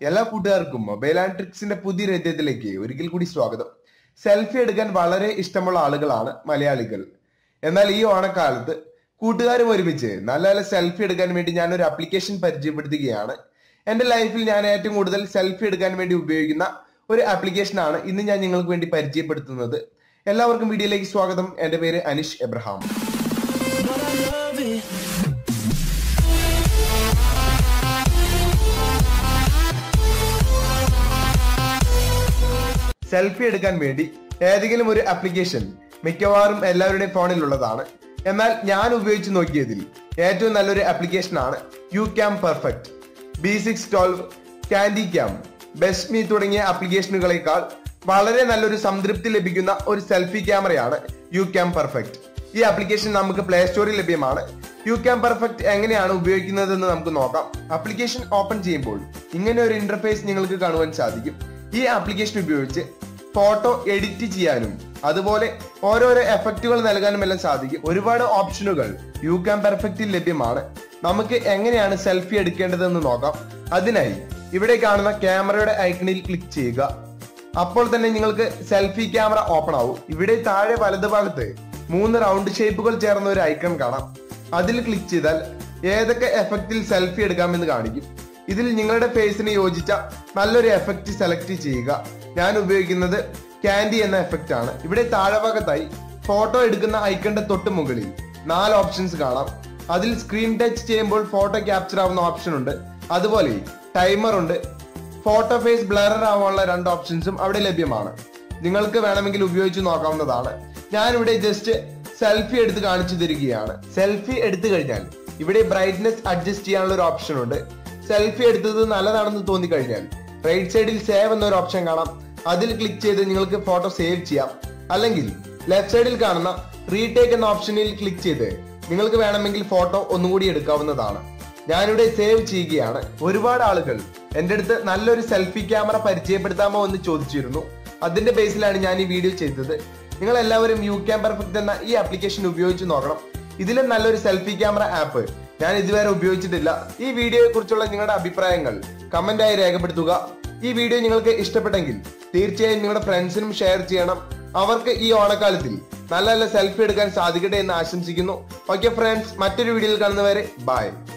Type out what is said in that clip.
എല്ലാ കൂട്ടുകാർക്കും mobile and ട്രിക്സിന്റെ പുതിയൊരു അധ്യായത്തിലേക്ക് ഒരിക്കൽ കൂടി സ്വാഗതം സെൽഫി എടുക്കാൻ വളരെ ഇഷ്ടമുള്ള ആളുകളാണ് മലയാളികൾ എന്നാൽ ഈ ഓണക്കാലത്ത് കൂട്ടുകാരും ഒരുമിച്ച് നല്ല നല്ല സെൽഫി എടുക്കാൻ വേണ്ടി ഞാൻ ഒരു ആപ്ലിക്കേഷൻ പരിചയപ്പെടുത്തുകയാണ് എന്റെ ലൈഫിൽ ഞാൻ ഏറ്റവും കൂടുതൽ സെൽഫി എടുക്കാൻ വേണ്ടി ഉപയോഗിക്കുന്ന ഒരു ആപ്ലിക്കേഷനാണ് ഇന്ന് ഞാൻ നിങ്ങൾക്ക് വേണ്ടി പരിചയപ്പെടുത്തുന്നത് എല്ലാവർക്കും വീഡിയോയിലേക്ക് സ്വാഗതം എന്റെ പേര് Anish Abraham but I love it. Selfie എടുക്കാൻ വേണ്ടി ഏതെങ്കിലും ഒരു ആപ്ലിക്കേഷൻ മിക്കവാറും എല്ലാവരുടെയും ഫോണിലുള്ളതാണ് എന്നാൽ ഞാൻ ഉപയോഗിച്ച് നോക്കിയതിൽ ഏറ്റവും നല്ലൊരു ആപ്ലിക്കേഷൻ ആണ് YouCam Perfect B six twelve Candy Cam Best Me തുടങ്ങിയ ആപ്ലിക്കേഷനുകളെക്കാൾ വളരെ നല്ലൊരു സംതൃപ്തി ലഭിക്കുന്ന ഒരു സെൽഫി ക്യാമറയാണ് യു ക്യാം പെർഫെക്റ്റ് ഈ ആപ്ലിക്കേഷൻ നമുക്ക് പ്ലേ സ്റ്റോറിൽ ലഭ്യമാണ് യു ക്യാം പെർഫെക്റ്റ് എങ്ങനെയാണ് ഉപയോഗിക്കുന്നതെന്ന് നമുക്ക് നോക്കാം ആപ്ലിക്കേഷൻ ഓപ്പൺ ചെയ്യുമ്പോൾ ഇങ്ങനെ ഒരു ഇന്റർഫേസ് നിങ്ങൾക്ക് കാണുവാൻ സാധിക്കും ഈ ആപ്ലിക്കേഷൻ ഉപയോഗിച്ച് ഫോട്ടോ എഡിറ്റ് ചെയ്യാനും അതുപോലെ ഓരോരോ എഫക്റ്റുകൾ നൽകാനും എല്ലാം സാധിക്കും ഒരുപാട് ഓപ്ഷനുകൾ യു ക്യാം പെർഫെക്റ്റിൽ ലഭ്യമാണ് നമുക്ക് എങ്ങനെയാണ് സെൽഫി എടുക്കേണ്ടതെന്ന് നോക്കാം അതിനായി ഇവിടെ കാണുന്ന ക്യാമറയുടെ ഐക്കണിൽ ക്ലിക്ക് ചെയ്യുക അപ്പോൾ തന്നെ നിങ്ങൾക്ക് സെൽഫി ക്യാമറ ഓപ്പൺ ആവും ഇവിടെ താഴെ വലതുഭാഗത്ത് മൂന്ന് റൗണ്ട് ഷേപ്പുകൾ ചേർന്ന ഒരു ഐക്കൺ കാണാം അതിൽ ക്ലിക്ക് ചെയ്താൽ ഏതൊക്കെ എഫക്റ്റിൽ സെൽഫി എടുക്കാമെന്ന് കാണിക്കും ഇതിൽ നിങ്ങളുടെ ഫേസിന് യോജിച്ച നല്ലൊരു എഫക്റ്റ് സെലക്ട് ചെയ്യുക ഞാൻ ഉപയോഗിക്കുന്നത് ക്യാൻഡി എന്ന എഫക്റ്റ് ആണ് ഇവിടെ താഴെഭാഗത്തായി ഫോട്ടോ എടുക്കുന്ന ഐക്കണിന്റെ തൊട്ട് മുകളിൽ നാല് ഓപ്ഷൻസ് കാണാം അതിൽ സ്ക്രീൻ ടച്ച് ചെയ്യുമ്പോൾ ഫോട്ടോ ക്യാപ്ചർ ആവുന്ന ഓപ്ഷൻ ഉണ്ട് അതുപോലെ ടൈമർ ഉണ്ട് ഫോട്ടോ ഫേസ് ബ്ലറർ ആവാനുള്ള രണ്ട് ഓപ്ഷൻസും അവിടെ ലഭ്യമാണ് നിങ്ങൾക്ക് വേണമെങ്കിൽ ഉപയോഗിച്ച് നോക്കാവുന്നതാണ് ഞാനിവിടെ ജസ്റ്റ് സെൽഫി എടുത്ത് കാണിച്ചു തരികയാണ് സെൽഫി എടുത്തു കഴിഞ്ഞാൽ ഇവിടെ ബ്രൈറ്റ്നെസ് അഡ്ജസ്റ്റ് ചെയ്യാനുള്ള ഒരു ഓപ്ഷൻ ഉണ്ട് സെൽഫി എടുത്തത് നല്ലതാണെന്ന് തോന്നി കഴിഞ്ഞാൽ റൈറ്റ് സൈഡിൽ സേവ് എന്നൊരു ഓപ്ഷൻ കാണാം അതിൽ ക്ലിക്ക് ചെയ്ത് നിങ്ങൾക്ക് ഫോട്ടോ സേവ് ചെയ്യാം അല്ലെങ്കിൽ ലെഫ്റ്റ് സൈഡിൽ കാണുന്ന റീടേക്ക് എന്ന ഓപ്ഷനിൽ ക്ലിക്ക് ചെയ്ത് നിങ്ങൾക്ക് വേണമെങ്കിൽ ഫോട്ടോ ഒന്നുകൂടി എടുക്കാവുന്നതാണ് ഞാനിവിടെ സേവ് ചെയ്യുകയാണ് ഒരുപാട് ആളുകൾ എൻ്റെ അടുത്ത് നല്ലൊരു സെൽഫി ക്യാമറ പരിചയപ്പെടുത്താമോ എന്ന് ചോദിച്ചിരുന്നു അതിന്റെ ബേസിലാണ് ഞാൻ ഈ വീഡിയോ ചെയ്തത് നിങ്ങൾ എല്ലാവരും യു ക്യാം പെർഫെക്റ്റ് എന്ന ഈ ആപ്ലിക്കേഷൻ ഉപയോഗിച്ച് നോക്കണം ഇതിലും നല്ലൊരു സെൽഫി ക്യാമറ ആപ്പ് ഞാൻ ഇതുവരെ ഉപയോഗിച്ചിട്ടില്ല ഈ വീഡിയോയെ കുറിച്ചുള്ള നിങ്ങളുടെ അഭിപ്രായങ്ങൾ കമന്റ് ആയി രേഖപ്പെടുത്തുക ഈ വീഡിയോ നിങ്ങൾക്ക് ഇഷ്ടപ്പെട്ടെങ്കിൽ തീർച്ചയായും നിങ്ങളുടെ ഫ്രണ്ട്സിനും ഷെയർ ചെയ്യണം അവർക്ക് ഈ ഓണക്കാലത്തിൽ നല്ല നല്ല സെൽഫി എടുക്കാൻ സാധിക്കട്ടെ എന്ന് ആശംസിക്കുന്നു ഓക്കെ ഫ്രണ്ട്സ് മറ്റൊരു വീഡിയോയിൽ കാണുന്നവരെ ബൈ